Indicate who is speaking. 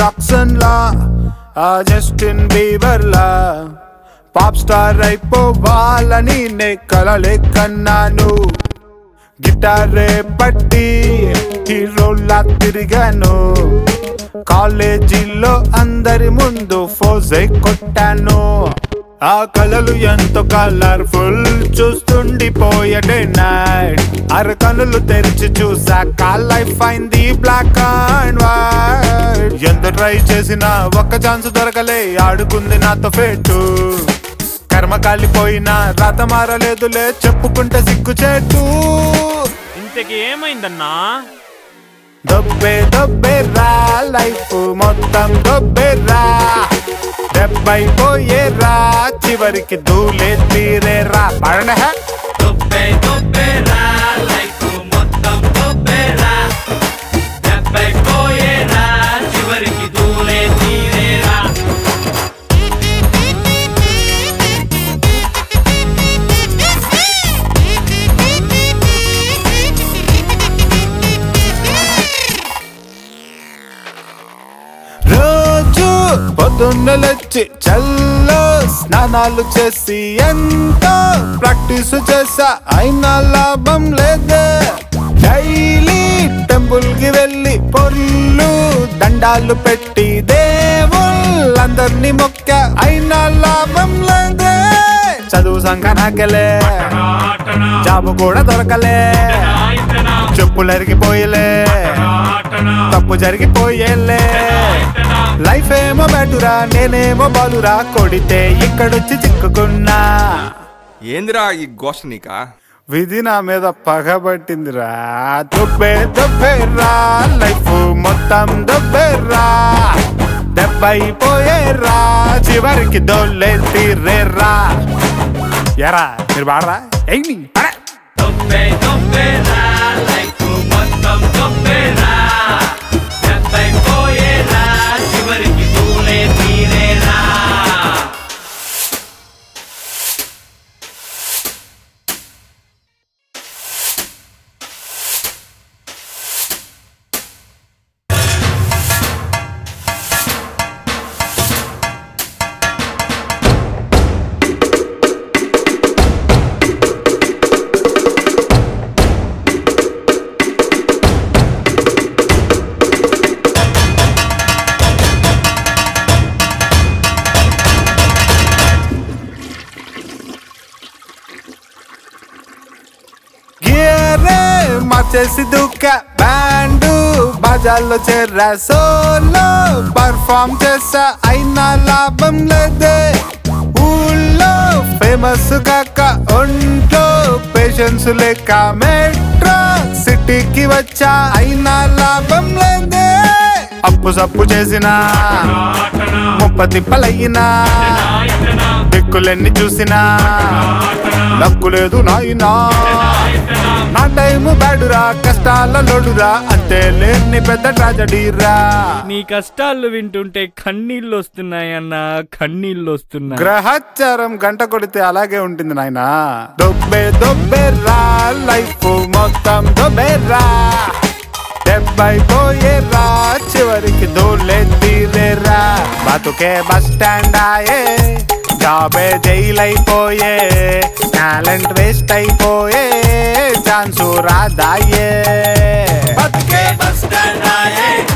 Speaker 1: Jackson లా ఆ Justin Bieber లా పాప్ స్టార్ అయిపోవాలని నే కలలే కన్నాను గిటారే పట్టి హీరోలా తిరిగాను కాలేజీలో అందరి ముందు ఫోజై కొట్టాను ఆ కలలు ఎంతో కలర్ఫుల్ చూస్తుండిపోయడే నైట్ అర కనులు తెరిచి చూసాక లైఫ్ అయింది బ్లాక్ అండ్ వైట్ ఎంత ట్రై చేసినా ఒక్క ఛాన్స్ దొరకలే ఆడుకుంది నాతో ఫేటు కర్మ కాలిపోయినా రాత మారలేదులే చెప్పుకుంటే సిగ్గు చెట్టు
Speaker 2: ఇంతకి ఏమైందన్నా
Speaker 1: దొబ్బే దొబ్బే రా లైఫ్ మొత్తం దొబ్బే రా దెబ్బై పోయే రా చివరికి దూలే తీరే రా పడండి హే
Speaker 3: దొబ్బే దొబ్బేరా లైఫ్ మొత్తం దొబ్బేరా దెబ్బై పోయేరా చివరికి దూలే తీరేరా
Speaker 1: రోజు పొద్దున్న లేచి చల్లో స్నానాలు చేసి ఎంతో ప్రాక్టీస్ చేసా అయినా లాభం లేదే డైలీ టెంపుల్ కి వెళ్ళి పొర్లు దండాలు పెట్టి దేవుళ్ళందరినీ మొక్క అయినా లాభం లేదే చదువు సంఖ నాకెలే జాబు కూడా దొరకలే చెప్పులు అరిగిపోయలే తప్పు జరిగిపోయేలే లైఫ్ ఏమో బెటురా నేనేమో బాలురా కొడితే ఇక్కడొచ్చి చిక్కుకున్నా
Speaker 4: ఏందిరా ఈ గోష నీకా
Speaker 1: విధి నా మీద పగబట్టిందిరా దుబ్బే దుబ్బేరా లైఫ్ మొత్తం దుబ్బేరా దెబ్బైపోయేరా చివరికి దొల్లే తీరేరా ఎరా మీరు బాడరా ఎయ్యి పడే
Speaker 3: దొబ్బే దొబ్బేరా లైఫ్ మొత్తం దొబ్బేరా దెబ్బై పోయేరా చివరికి దూలే తీరేరా
Speaker 1: గేరే మార్చేసి దుక్క బ్యాండు బాజాల్లో చేరా సోలో పర్ఫామ్ చేసా అయినా లాభం లేదే ఊళ్ళో ఫేమస్ కాక ఒంట్లో పేషెన్స్ లేక మెట్రో సిటీకి వచ్చా అయినా లాభం లేదే అప్పు సప్పు చేసినా ముప్ప తిప్పలయ్యినా దిక్కులెన్ని చూసినా లక్కు లేదు నాయనా నా టైము బ్యాడురా కష్టాల లోడురా అంతే లేని పెద్ద ట్రాజడీరా
Speaker 2: నీ కష్టాలు వింటుంటే కన్నీళ్ళు వస్తున్నాయన్నా కన్నీళ్ళు వస్తున్నాయి
Speaker 1: గ్రహచారం గంట కొడితే అలాగే ఉంటుంది నాయనా దొబ్బే దొబ్బేరా లైఫ్ మొత్తం దొబ్బేరా డెబ్బై పోయేరా చివరికి దూలే తీరేరా బతుకే బస్ స్టాండ్ ఆయే జాబే జైలైపోయే టాలెంట్ వేస్ట్ అయిపోయే ఛాన్సు రాదాయే బతుకే
Speaker 3: బస్ స్టాండ్ ఆయే